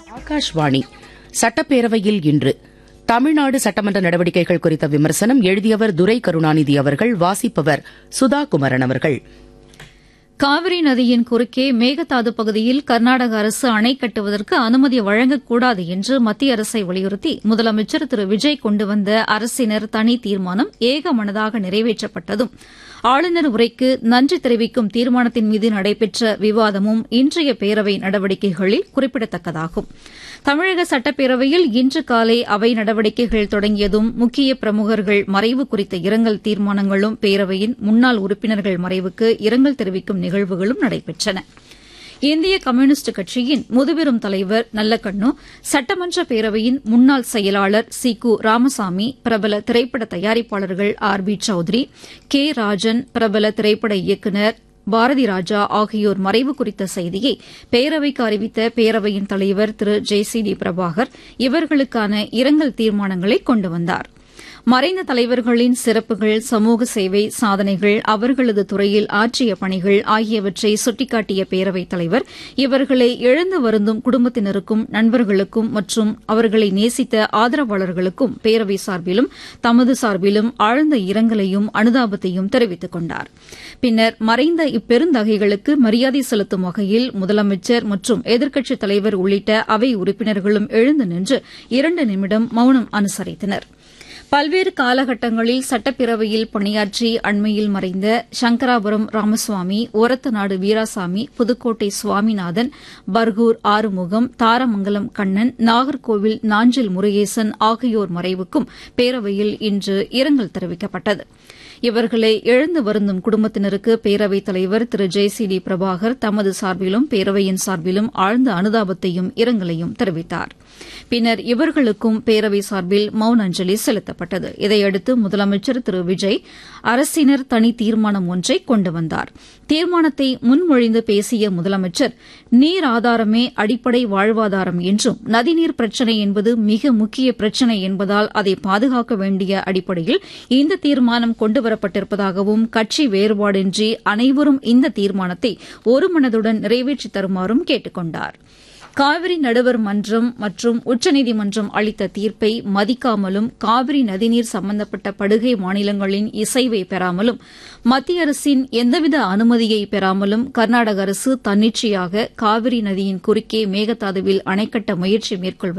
ஆகாஷ்வாணி சட்டப்பேரவையில் இன்று தமிழ்நாடு சட்டமன்ற நடவடிக்கைகள் குறித்த விமர்சனம் எழுதியவர் துரை கருணாநிதி அவர்கள் வாசிப்பவர் சுதா குமரன் அவர்கள் காவிரி நதியின் குறுக்கே மேகதாது பகுதியில் கர்நாடக அரசு அணை கட்டுவதற்கு அனுமதி வழங்கக்கூடாது என்று மத்திய அரசை வலியுறுத்தி முதலமைச்சர் திரு விஜய் கொண்டு வந்த அரசினர் தனி தீர்மானம் ஏகமனதாக நிறைவேற்றப்பட்டதும் ஆளுநர் உரைக்கு நன்றி தெரிவிக்கும் தீர்மானத்தின் மீது நடைபெற்ற விவாதமும் இன்றைய பேரவை நடவடிக்கைகளில் குறிப்பிடத்தக்கதாகும் தமிழக சட்டப்பேரவையில் இன்று காலை அவை நடவடிக்கைகள் தொடங்கியதும் முக்கிய பிரமுகர்கள் மறைவு குறித்த இரங்கல் தீர்மானங்களும் பேரவையின் முன்னாள் உறுப்பினர்கள் மறைவுக்கு இரங்கல் தெரிவிக்கும் நிகழ்வுகளும் நடைபெற்றன இந்திய கம்யூனிஸ்ட் கட்சியின் முதுபெரும் தலைவர் நல்லக்கண்ணு சட்டமன்ற பேரவையின் முன்னாள் செயலாளர் சி கு ராமசாமி பிரபல திரைப்பட தயாரிப்பாளர்கள் R B Chowdary K Rajan பிரபல திரைப்பட இயக்குநர் பாரதி ராஜா ஆகியோர் மறைவு குறித்த செய்தியை பேரவைக்கு அறிவித்த பேரவையின் தலைவர் Thiru J C D Prabhakar இவர்களுக்கான இரங்கல் தீர்மானங்களை கொண்டு வந்தாா் மறைந்த தலைவர்களின் சிறப்புகள் சமூக சேவை சாதனைகள் அவர்களது துறையில் ஆற்றிய பணிகள் ஆகியவற்றை சுட்டிக்காட்டிய பேரவைத் தலைவர் இவர்களை இழந்து வருந்தும் குடும்பத்தினருக்கும் நண்பர்களுக்கும் மற்றும் அவர்களை நேசித்த ஆதரவாளர்களுக்கும் பேரவை சார்பிலும் தமது சார்பிலும் ஆழ்ந்த இரங்கலையும் அனுதாபத்தையும் தெரிவித்துக் கொண்டார் பின்னர் மறைந்த இப்பெருந்தகைகளுக்கு மரியாதை செலுத்தும் வகையில் முதலமைச்சர் மற்றும் எதிர்க்கட்சித் தலைவர் உள்ளிட்ட அவை உறுப்பினர்களும் எழுந்து நின்று இரண்டு நிமிடம் மௌனம் அனுசரித்தனா் பல்வேறு காலகட்டங்களில் சட்டப்பேரவையில் பணியாற்றி அண்மையில் மறைந்த சங்கராபுரம் ராமசுவாமி ஒரத்தநாடு வீராசாமி புதுக்கோட்டை சுவாமிநாதன் பர்கூர் ஆறுமுகம் தாரமங்கலம் கண்ணன் நாகர்கோவில் நாஞ்சில் முருகேசன் ஆகியோர் மறைவுக்கும் பேரவையில் இன்று இரங்கல் தெரிவிக்கப்பட்டது இவர்களை எழுந்து வருந்தும் குடும்பத்தினருக்கு பேரவைத் தலைவர் Thiru J C D Prabhakar தமது சார்பிலும் பேரவையின் சார்பிலும் ஆழ்ந்த அனுதாபத்தையும் இரங்கலையும் தெரிவித்தார் பின்னர் இவர்களுக்கும் பேரவை சார்பில் மௌன அஞ்சலி செலுத்தப்பட்டது இதையடுத்து முதலமைச்சர் திரு விஜய் அரசினர் தனி தீர்மானம் ஒன்றை கொண்டு வந்தார் தீர்மானத்தை முன்மொழிந்து பேசிய முதலமைச்சர் நீர் ஆதாரமே அடிப்படை வாழ்வாதாரம் என்றும் நதிநீர் பிரச்சினை என்பது மிக முக்கிய பிரச்சினை என்பதால் அதை பாதுகாக்க வேண்டிய அடிப்படையில் இந்த தீர்மானம் கொண்டுவரப்பட்டிருப்பதாகவும் கட்சி வேறுபாடின்றி அனைவரும் இந்த தீர்மானத்தை ஒருமனதுடன் நிறைவேற்றித் தருமாறும் கேட்டுக் கொண்டாா் காவிரி நடுவர் மன்றம் மற்றும் உச்சநீதிமன்றம் அளித்த தீர்ப்பை மதிக்காமலும் காவிரி நதிநீர் சம்பந்தப்பட்ட படுகை மாநிலங்களின் இசைவை பெறாமலும் மத்திய அரசின் எந்தவித அனுமதியை பெறாமலும் கர்நாடக அரசு தன்னிச்சையாக காவிரி நதியின் குறுக்கே மேகதாதுவில் அணை கட்ட முயற்சி மேற்கொள்வது